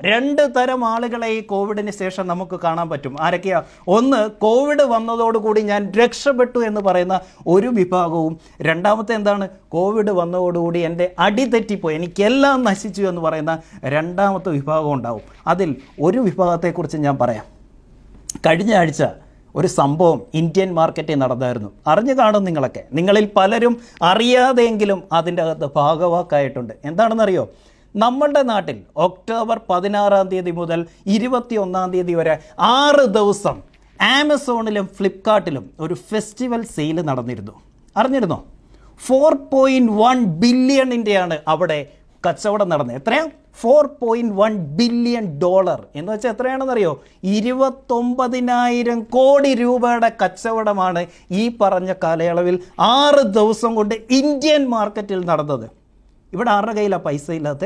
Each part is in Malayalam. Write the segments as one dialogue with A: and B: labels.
A: രണ്ട് തരം ആളുകളെ ഈ കോവിഡിന് ശേഷം നമുക്ക് കാണാൻ പറ്റും ആരൊക്കെയാ ഒന്ന് കോവിഡ് വന്നതോടുകൂടി ഞാൻ രക്ഷപ്പെട്ടു എന്ന് പറയുന്ന ഒരു വിഭാഗവും രണ്ടാമത്തെ എന്താണ് കോവിഡ് വന്നതോടുകൂടി എൻ്റെ അടി തെറ്റിപ്പോയി എനിക്കെല്ലാം നശിച്ചു എന്ന് പറയുന്ന രണ്ടാമത്തെ വിഭാഗം ഉണ്ടാവും അതിൽ ഒരു വിഭാഗത്തെക്കുറിച്ച് ഞാൻ പറയാം കഴിഞ്ഞ ആഴ്ച ഒരു സംഭവം ഇന്ത്യൻ മാർക്കറ്റിൽ നടന്നായിരുന്നു അറിഞ്ഞു കാണും നിങ്ങളൊക്കെ നിങ്ങളിൽ പലരും അറിയാതെയെങ്കിലും അതിൻ്റെ അകത്ത് ഭാഗവാക്കായിട്ടുണ്ട് എന്താണെന്നറിയോ നമ്മളുടെ നാട്ടിൽ ഒക്ടോബർ പതിനാറാം തീയതി മുതൽ ഇരുപത്തി ഒന്നാം തീയതി വരെ ആറ് ദിവസം ആമസോണിലും ഫ്ലിപ്കാർട്ടിലും ഒരു ഫെസ്റ്റിവൽ സെയിൽ നടന്നിരുന്നു അറിഞ്ഞിരുന്നോ ഫോർ പോയിൻറ്റ് വൺ ബില്യണിൻ്റെയാണ് അവിടെ കച്ചവടം നടന്നത് എത്രയാ four point one billion dollar എന്ന് വെച്ചാൽ എത്രയാണെന്നറിയോ ഇരുപത്തൊമ്പതിനായിരം കോടി രൂപയുടെ കച്ചവടമാണ് ഈ പറഞ്ഞ കാലയളവിൽ ആറ് ദിവസം കൊണ്ട് ഇന്ത്യൻ മാർക്കറ്റിൽ നടന്നത് ഇവിടെ ആരുടെ കയ്യിലാണ് പൈസ ഇല്ലാത്തത്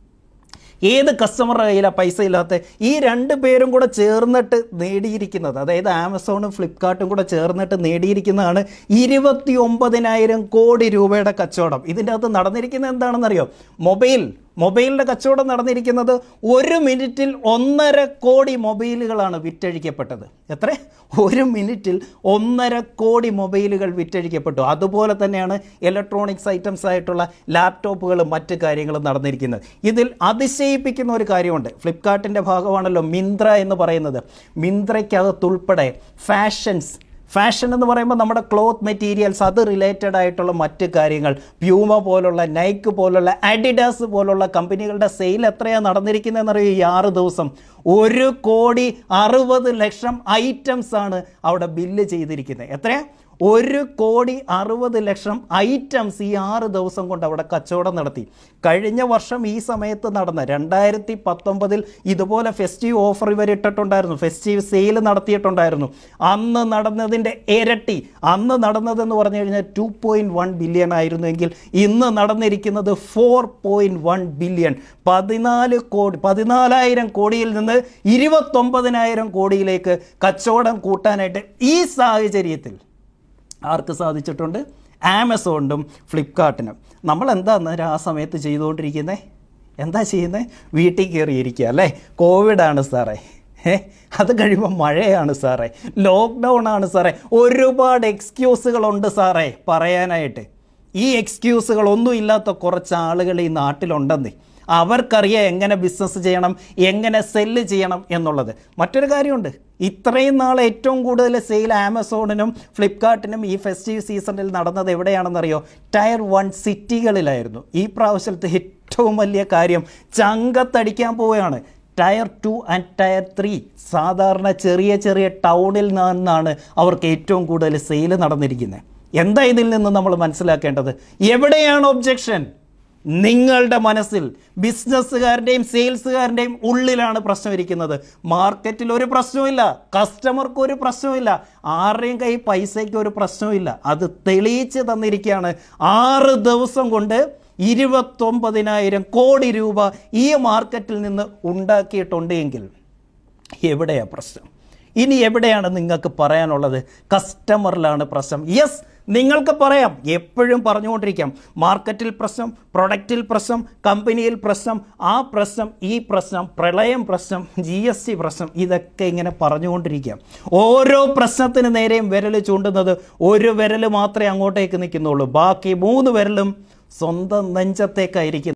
A: ഏത് കസ്റ്റമറുടെ കയ്യിലാണ് പൈസ ഇല്ലാത്ത ഈ രണ്ട് പേരും കൂടെ ചേർന്നിട്ട് നേടിയിരിക്കുന്നത് അതായത് ആമസോണും ഫ്ലിപ്കാർട്ടും കൂടെ ചേർന്നിട്ട് നേടിയിരിക്കുന്നതാണ് ഇരുപത്തി ഒമ്പതിനായിരം കോടി രൂപയുടെ കച്ചവടം ഇതിൻ്റെ അകത്ത് നടന്നിരിക്കുന്നത് എന്താണെന്നറിയോ മൊബൈൽ മൊബൈലിൻ്റെ കച്ചവടം നടന്നിരിക്കുന്നത് ഒരു മിനിറ്റിൽ ഒന്നര കോടി മൊബൈലുകളാണ് വിറ്റഴിക്കപ്പെട്ടത് എത്ര ഒരു മിനിറ്റിൽ ഒന്നര കോടി മൊബൈലുകൾ വിറ്റഴിക്കപ്പെട്ടു അതുപോലെ തന്നെയാണ് ഇലക്ട്രോണിക്സ് ഐറ്റംസ് ആയിട്ടുള്ള ലാപ്ടോപ്പുകളും മറ്റ് കാര്യങ്ങളും നടന്നിരിക്കുന്നത് ഇതിൽ അതിശയിപ്പിക്കുന്ന ഒരു കാര്യമുണ്ട് ഫ്ലിപ്കാർട്ടിൻ്റെ ഭാഗമാണല്ലോ മിന്ത്ര എന്ന് പറയുന്നത് മിന്ത്രയ്ക്കകത്തുൾപ്പെടെ ഫാഷൻസ് ഫാഷൻ എന്ന് പറയുമ്പോൾ നമ്മുടെ ക്ലോത്ത് മെറ്റീരിയൽസ് അത് റിലേറ്റഡ് ആയിട്ടുള്ള മറ്റ് കാര്യങ്ങൾ പ്യൂമ പോലുള്ള നൈക്ക് പോലുള്ള അഡിഡാസ് പോലുള്ള കമ്പനികളുടെ സെയിൽ എത്രയാണ് നടന്നിരിക്കുന്നതെന്നറിയോ ഈ ആറ് ദിവസം ഒരു കോടി അറുപത് ലക്ഷം ഐറ്റംസ് ആണ് അവിടെ ബില്ല് ചെയ്തിരിക്കുന്നത് എത്രയാ ഒരു കോടി അറുപത് ലക്ഷം ഐറ്റംസ് ഈ ആറ് ദിവസം കൊണ്ട് അവിടെ കച്ചവടം നടത്തി കഴിഞ്ഞ വർഷം ഈ സമയത്ത് നടന്ന രണ്ടായിരത്തി പത്തൊമ്പതിൽ ഇതുപോലെ ഫെസ്റ്റീവ് ഓഫർ ഇവർ ഇട്ടിട്ടുണ്ടായിരുന്നു ഫെസ്റ്റീവ് സെയിൽ നടത്തിയിട്ടുണ്ടായിരുന്നു അന്ന് നടന്നതിൻ്റെ ഇരട്ടി അന്ന് നടന്നതെന്ന് പറഞ്ഞു കഴിഞ്ഞാൽ ടു പോയിൻറ്റ് വൺ ബില്യൺ ആയിരുന്നുവെങ്കിൽ ഇന്ന് നടന്നിരിക്കുന്നത് ഫോർ പോയിൻറ്റ് വൺ ബില്യൺ പതിനാല് കോടി പതിനാലായിരം കോടിയിൽ നിന്ന് ഇരുപത്തൊമ്പതിനായിരം കോടിയിലേക്ക് കച്ചവടം കൂട്ടാനായിട്ട് ഈ സാഹചര്യത്തിൽ ആർക്ക് സാധിച്ചിട്ടുണ്ട് ആമസോണിനും ഫ്ലിപ്കാർട്ടിനും നമ്മൾ എന്താ അന്നേരം ആ സമയത്ത് ചെയ്തുകൊണ്ടിരിക്കുന്നത് എന്താ ചെയ്യുന്നത് വീട്ടിൽ കയറിയിരിക്കുക അല്ലേ കോവിഡാണ് സാറേ ഏ അത് കഴിയുമ്പോൾ മഴയാണ് സാറേ ലോക്ക്ഡൗൺ ആണ് സാറേ ഒരുപാട് എക്സ്ക്യൂസുകളുണ്ട് സാറേ പറയാനായിട്ട് ഈ എക്സ്ക്യൂസുകളൊന്നും ഇല്ലാത്ത കുറച്ച് ആളുകൾ ഈ നാട്ടിലുണ്ടെന്നേ അവർക്കറിയാം എങ്ങനെ ബിസിനസ് ചെയ്യണം എങ്ങനെ സെല്ല് ചെയ്യണം എന്നുള്ളത് മറ്റൊരു കാര്യമുണ്ട് ഇത്രയും നാൾ ഏറ്റവും കൂടുതൽ സെയിൽ ആമസോണിനും ഫ്ലിപ്കാർട്ടിനും ഈ ഫെസ്റ്റീവ് സീസണിൽ നടന്നത് എവിടെയാണെന്നറിയോ ടയർ വൺ സിറ്റികളിലായിരുന്നു ഈ പ്രാവശ്യത്തെ ഏറ്റവും വലിയ കാര്യം ചങ്കത്തടിക്കാൻ പോവുകയാണ് tier two and tier three സാധാരണ ചെറിയ ചെറിയ ടൗണിൽ നിന്നാണ് അവർക്ക് ഏറ്റവും കൂടുതൽ സെയിൽ നടന്നിരിക്കുന്നത് എന്താ ഇതിൽ നിന്ന് നമ്മൾ മനസ്സിലാക്കേണ്ടത് എവിടെയാണ് ഒബ്ജക്ഷൻ നിങ്ങളുടെ മനസ്സിൽ ബിസിനസ്സുകാരുടെയും സെയിൽസുകാരുടെയും ഉള്ളിലാണ് പ്രശ്നം ഇരിക്കുന്നത് മാർക്കറ്റിൽ ഒരു പ്രശ്നവുമില്ല കസ്റ്റമർക്ക് ഒരു പ്രശ്നവുമില്ല ആരുടെയും കൈ പൈസയ്ക്ക് ഒരു പ്രശ്നവുമില്ല അത് തെളിയിച്ച് തന്നിരിക്കുകയാണ് ആറ് ദിവസം കൊണ്ട് ഇരുപത്തൊമ്പതിനായിരം കോടി രൂപ ഈ മാർക്കറ്റിൽ നിന്ന് ഉണ്ടാക്കിയിട്ടുണ്ട് എങ്കിൽ എവിടെയാണ് പ്രശ്നം ഇനി എവിടെയാണ് നിങ്ങൾക്ക് പറയാനുള്ളത് കസ്റ്റമറിലാണ് പ്രശ്നം യെസ് നിങ്ങൾക്ക് പറയാം എപ്പോഴും പറഞ്ഞുകൊണ്ടിരിക്കാം മാർക്കറ്റിൽ പ്രശ്നം പ്രൊഡക്റ്റിൽ പ്രശ്നം കമ്പനിയിൽ പ്രശ്നം ആ പ്രശ്നം ഈ പ്രശ്നം പ്രളയം പ്രശ്നം ജി എസ് ടി പ്രശ്നം ഇതൊക്കെ ഇങ്ങനെ പറഞ്ഞുകൊണ്ടിരിക്കാം ഓരോ പ്രശ്നത്തിന് നേരെയും വിരൽ ചൂണ്ടുന്നത് ഒരു വിരൽ മാത്രമേ അങ്ങോട്ടേക്ക് നിൽക്കുന്നുള്ളൂ ബാക്കി മൂന്ന് വിരലും സ്വന്തം നെഞ്ചത്തേക്കായിരിക്കും